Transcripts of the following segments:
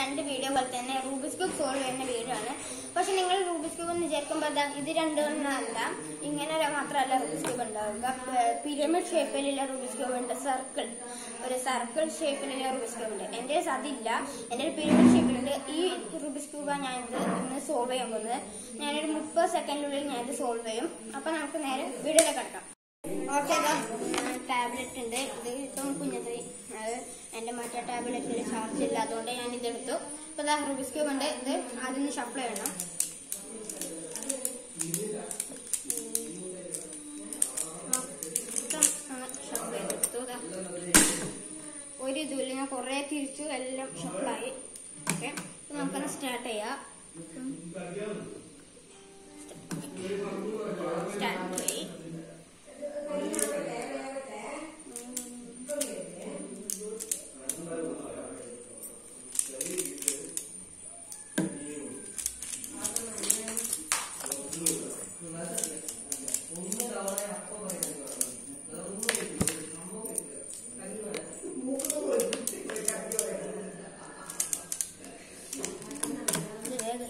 രണ്ട് വീഡിയോ പോലെ തന്നെ റൂബിസ് ക്യൂബ് സോൾവ് ചെയ്യുന്ന വീഡിയോ ആണ് പക്ഷെ നിങ്ങൾ റൂബിസ് ക്യൂബ് എന്ന് വിചാരിക്കുമ്പോൾ ദാ ഇത് രണ്ടൊന്നല്ല ഇങ്ങനെ ഒരു മാത്രമല്ല റൂബിസ് ക്യൂബ് ഉണ്ടാവുക പിരമിഡ് ഷേപ്പിലുള്ള റൂബിസ് ക്യൂബ് ഉണ്ട് സർക്കിൾ ഒരു സർക്കിൾ ഷേപ്പിലുള്ള റൂബിസ് ക്യൂബ് ഉണ്ട് എൻ്റെ അതില്ല എൻ്റെ ഒരു പിരമിഡ് ഷേപ്പിലുണ്ട് ഈ റൂബിസ് ക്യൂബാണ് ഞാൻ ഇത് ഇന്ന് സോൾവ് ചെയ്യാൻ പോകുന്നത് ഞാനൊരു മുപ്പത് സെക്കൻഡിനുള്ളിൽ ഞാൻ ഇത് സോൾവ് ചെയ്യും അപ്പൊ നമുക്ക് നേരെ വീഡിയോയിലേക്ക് കിടക്കാം ഓക്കെ ടാബ്ലറ്റ് ഉണ്ട് ഇത് ഇപ്പം കുഞ്ഞത്രി അത് എന്റെ മറ്റേ ടാബ്ലറ്റിൽ ചാർജ് ഇല്ല അതുകൊണ്ട് ഞാൻ ഇതെടുത്തു ഇപ്പൊ ദാ റൂബിസ് ക്യൂബ് ഉണ്ട് ഇത് ആദ്യം ഷഫിൾ ചെയ്യണം മൊത്തം ഷഫിൾ ചെയ്തെടുത്തു ദാ. ഒരു ഇതുമില്ല ഞാൻ കുറെ തിരിച്ചു എല്ലാം ഷഫിളായി ഓക്കെ നമുക്കൊന്ന് സ്റ്റാർട്ട് ചെയ്യാം സ്റ്റാർട്ട് ചെയ്യും ഇത് വേഗം.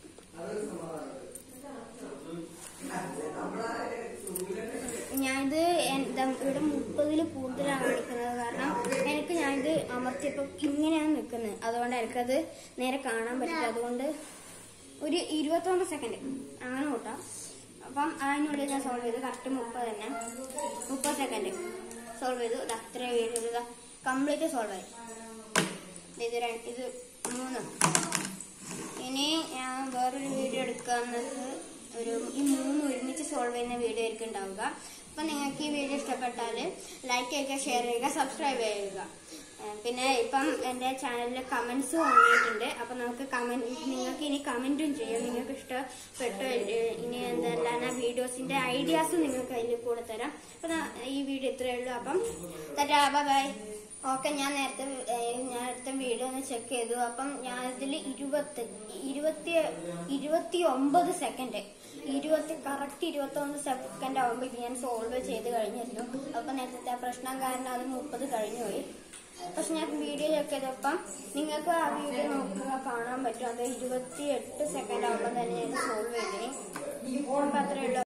ഞാനിത് എന്താ ഇവിടെ മുപ്പതിൽ കൂടുതലാണ് കാണിക്കുന്നത് കാരണം എനിക്ക് ഞാനിത് അമർത്തിയപ്പോൾ ഇങ്ങനെയാണ് നിൽക്കുന്നത് അതുകൊണ്ട് എനിക്കത് നേരെ കാണാൻ പറ്റില്ല അതുകൊണ്ട് ഒരു ഇരുപത്തൊമ്പത് സെക്കൻഡ് അങ്ങനെ കൂട്ടാം അപ്പം അതിനുള്ളിൽ ഞാൻ സോൾവ് ചെയ്തു കറക്റ്റ് മുപ്പത് തന്നെ മുപ്പത് സെക്കൻഡ് സോൾവ് ചെയ്തു ഇത് അത്ര വീഡിയോ കംപ്ലീറ്റ് സോൾവ് ആയി ഇത് രണ്ട് ഇത് മൂന്ന് ഇനി ഞാൻ വേറൊരു വീഡിയോ എടുക്കുന്നത് ഒരു ഈ മൂന്ന് ഒരുമിച്ച് സോൾവ് ചെയ്യുന്ന വീഡിയോ ആയിരിക്കും ഉണ്ടാവുക അപ്പൊ നിങ്ങൾക്ക് ഈ വീഡിയോ ഇഷ്ടപ്പെട്ടാൽ ലൈക്ക് ചെയ്യുക ഷെയർ ചെയ്യുക സബ്സ്ക്രൈബ് ചെയ്യുക ഏഹ് പിന്നെ ഇപ്പം എൻ്റെ ചാനലിൽ കമന്റ്സ് വന്നിട്ടുണ്ട് അപ്പൊ നമുക്ക് കമന്റ് നിങ്ങൾക്ക് ഇനി കമന്റും ചെയ്യാം നിങ്ങൾക്ക് ഇഷ്ടപ്പെട്ട ഏഹ് ഇനി എന്തെല്ലാം വീഡിയോസിന്റെ ഐഡിയാസും നിങ്ങൾക്ക് അതിൽ കൂടെ തരാം അപ്പൊ ദാ ഈ വീഡിയോ ഇത്രയേ ഉള്ളൂ അപ്പം തരാ ബൈ ഓക്കെ ഞാൻ നേരത്തെ ഏഹ് ഞാൻ നേരത്തെ വീഡിയോ ഒന്ന് ചെക്ക് ചെയ്തു അപ്പം ഞാൻ ഇതിൽ ഇരുപത്തി ഇരുപത്തി ഇരുപത്തി ഒമ്പത് സെക്കൻഡ് ഇരുപത്തി കറക്റ്റ് ഇരുപത്തി ഒമ്പത് സെക്കൻഡ് ആകുമ്പോൾ ഇത് ഞാൻ സോൾവ് ചെയ്ത് കഴിഞ്ഞിരുന്നു അപ്പൊ നേരത്തെ ആ പ്രശ്നം കാരണം അത് മുപ്പത് കഴിഞ്ഞു പോയി പക്ഷെ ഞാൻ വീഡിയോ ചെക്ക് ചെയ്തപ്പം നിങ്ങൾക്ക് ആ വീഡിയോ നോക്കുക കാണാൻ പറ്റും അത് ഇരുപത്തി എട്ട് സെക്കൻഡ് ആകുമ്പോൾ തന്നെ ഞാൻ സോൾവ് ചെയ്തിന് അപ്പൊ അത്രയേ ഉള്ളൂ